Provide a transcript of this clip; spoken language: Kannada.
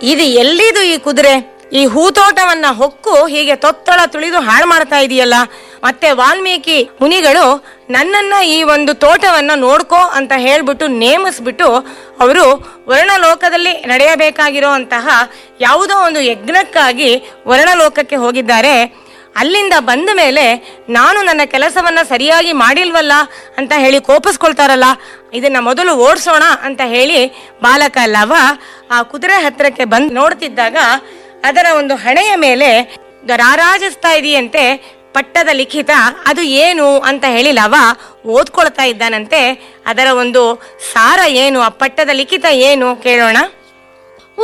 ಇದು ಎಲ್ಲಿದು ಈ ಕುದುರೆ ಈ ಹೂತೋಟವನ್ನ ಹೊಕ್ಕು ಹೀಗೆ ತೊತ್ತಳ ತುಳಿದು ಹಾಳು ಮಾಡ್ತಾ ಇದೆಯಲ್ಲ ಮತ್ತೆ ವಾಲ್ಮೀಕಿ ಮುನಿಗಳು ನನ್ನನ್ನ ಈ ಒಂದು ತೋಟವನ್ನ ನೋಡ್ಕೋ ಅಂತ ಹೇಳ್ಬಿಟ್ಟು ನೇಮಿಸ್ಬಿಟ್ಟು ಅವರು ವರ್ಣಲೋಕದಲ್ಲಿ ನಡೆಯಬೇಕಾಗಿರೋ ಅಂತಹ ಯಾವುದೋ ಒಂದು ಯಜ್ಞಕ್ಕಾಗಿ ವರ್ಣಲೋಕಕ್ಕೆ ಹೋಗಿದ್ದಾರೆ ಅಲ್ಲಿಂದ ಬಂದ ಮೇಲೆ ನಾನು ನನ್ನ ಕೆಲಸವನ್ನ ಸರಿಯಾಗಿ ಮಾಡಿಲ್ವಲ್ಲ ಅಂತ ಹೇಳಿ ಕೋಪಿಸ್ಕೊಳ್ತಾರಲ್ಲ ಇದನ್ನ ಮೊದಲು ಓಡಿಸೋಣ ಅಂತ ಹೇಳಿ ಬಾಲಕ ಲವ ಆ ಕುದುರೆ ಹತ್ತಿರಕ್ಕೆ ಬಂದು ನೋಡ್ತಿದ್ದಾಗ ಅದರ ಒಂದು ಹಣೆಯ ಮೇಲೆ ರಾರಾಜಿಸ್ತಾ ಇದೆಯಂತೆ ಪಟ್ಟದ ಲಿಖಿತ ಅದು ಏನು ಅಂತ ಹೇಳಿ ಲವ ಓದ್ಕೊಳ್ತಾ ಇದ್ದಾನಂತೆ ಅದರ ಒಂದು ಸಾರ ಏನು ಆ ಪಟ್ಟದ ಲಿಖಿತ ಏನು ಕೇಳೋಣ